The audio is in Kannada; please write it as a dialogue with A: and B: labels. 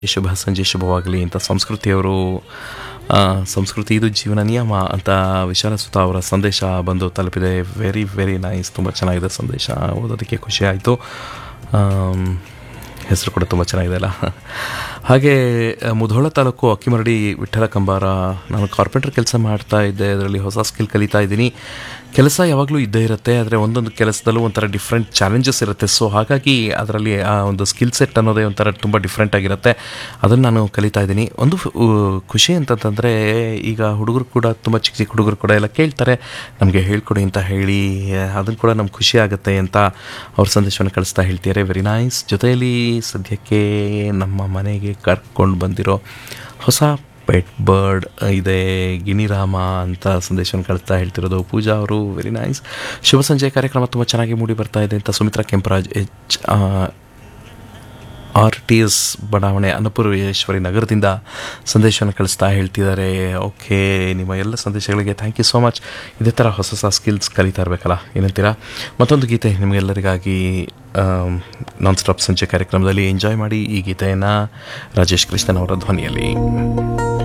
A: ಶುಭ ಸಂಜೆ ಶುಭವಾಗಲಿ ಅಂತ ಸಂಸ್ಕೃತಿಯವರು ಆ, ಸಂಸ್ಕೃತಿ ಇದು ಜೀವನ ನಿಯಮ ಅಂತ ವಿಶಾಲ ಸುತ ಅವರ ಸಂದೇಶ ಬಂದು ತಲುಪಿದೆ ವೆರಿ ವೆರಿ ನೈಸ್ ತುಂಬ ಚೆನ್ನಾಗಿದೆ ಸಂದೇಶ ಓದೋದಕ್ಕೆ ಖುಷಿ ಆಯಿತು ಹೆಸರು ಕೂಡ ತುಂಬ ಚೆನ್ನಾಗಿದೆ ಅಲ್ಲ ಹಾಗೆ ಆ, ಮುಧೋಳ ತಾಲೂಕು ಅಕ್ಕಿಮರಡಿ ವಿಠಲ ಕಂಬಾರ ನಾನು ಕಾರ್ಪೆಂಟರ್ ಕೆಲಸ ಮಾಡ್ತಾ ಇದ್ದೆ ಅದರಲ್ಲಿ ಹೊಸ ಸ್ಕಿಲ್ ಕಲಿತಾ ಇದ್ದೀನಿ ಕೆಲಸ ಯಾವಾಗಲೂ ಇದ್ದೇ ಇರುತ್ತೆ ಆದರೆ ಒಂದೊಂದು ಕೆಲಸದಲ್ಲೂ ಒಂಥರ ಡಿಫ್ರೆಂಟ್ ಚಾಲೆಂಜಸ್ ಇರುತ್ತೆ ಸೊ ಹಾಗಾಗಿ ಅದರಲ್ಲಿ ಆ ಒಂದು ಸ್ಕಿಲ್ ಸೆಟ್ ಅನ್ನೋದೇ ಒಂಥರ ತುಂಬ ಡಿಫ್ರೆಂಟ್ ಆಗಿರುತ್ತೆ ಅದನ್ನು ನಾನು ಕಲಿತಾ ಇದ್ದೀನಿ ಒಂದು ಉ, ಖುಷಿ ಅಂತಂತಂದರೆ ಈಗ ಹುಡುಗರು ಕೂಡ ತುಂಬ ಚಿಕ್ಕ ಚಿಕ್ಕ ಹುಡುಗರು ಕೂಡ ಎಲ್ಲ ಕೇಳ್ತಾರೆ ನಮಗೆ ಹೇಳ್ಕೊಡಿ ಅಂತ ಹೇಳಿ ಅದನ್ನು ಕೂಡ ನಮ್ಗೆ ಖುಷಿ ಆಗುತ್ತೆ ಅಂತ ಅವ್ರ ಸಂದೇಶವನ್ನು ಕಳಿಸ್ತಾ ಹೇಳ್ತಿದ್ದಾರೆ ವೆರಿ ನೈಸ್ ಜೊತೆಯಲ್ಲಿ ಸದ್ಯಕ್ಕೆ ನಮ್ಮ ಮನೆಗೆ ಕರ್ಕೊಂಡು ಬಂದಿರೋ ಹೊಸ ಪೆಟ್ ಬರ್ಡ್ ಇದೆ ಗಿನಿರಾಮ ಅಂತ ಸಂದೇಶವನ್ನು ಕಳಿಸ್ತಾ ಹೇಳ್ತಿರೋದು ಪೂಜಾ ಅವರು ವೆರಿ ನೈಸ್ ಶುಭ ಸಂಜೆ ಕಾರ್ಯಕ್ರಮ ತುಂಬ ಚೆನ್ನಾಗಿ ಮೂಡಿ ಬರ್ತಾ ಇದೆ ಅಂತ Sumitra Kemparaj H R T S ಬಡಾವಣೆ ಅನ್ನಪೂರ್ವೇಶ್ವರಿ ನಗರದಿಂದ ಸಂದೇಶವನ್ನು ಕಳಿಸ್ತಾ ಹೇಳ್ತಿದ್ದಾರೆ ಓಕೆ ನಿಮ್ಮ ಎಲ್ಲ ಸಂದೇಶಗಳಿಗೆ ಥ್ಯಾಂಕ್ ಯು ಸೋ ಮಚ್ ಇದೇ ಥರ ಹೊಸ ಹೊಸ ಸ್ಕಿಲ್ಸ್ ಕಲಿತಾ ಇರಬೇಕಲ್ಲ ಏನಂತೀರಾ ಮತ್ತೊಂದು ಗೀತೆ ನಿಮಗೆಲ್ಲರಿಗಾಗಿ ನಾನ್ ಸ್ಟಾಪ್ ಸಂಜೆ ಕಾರ್ಯಕ್ರಮದಲ್ಲಿ ಎಂಜಾಯ್ ಮಾಡಿ ಈ ಗೀತೆಯನ್ನು ರಾಜೇಶ್ ಕೃಷ್ಣನ್ ಅವರ ಧ್ವನಿಯಲ್ಲಿ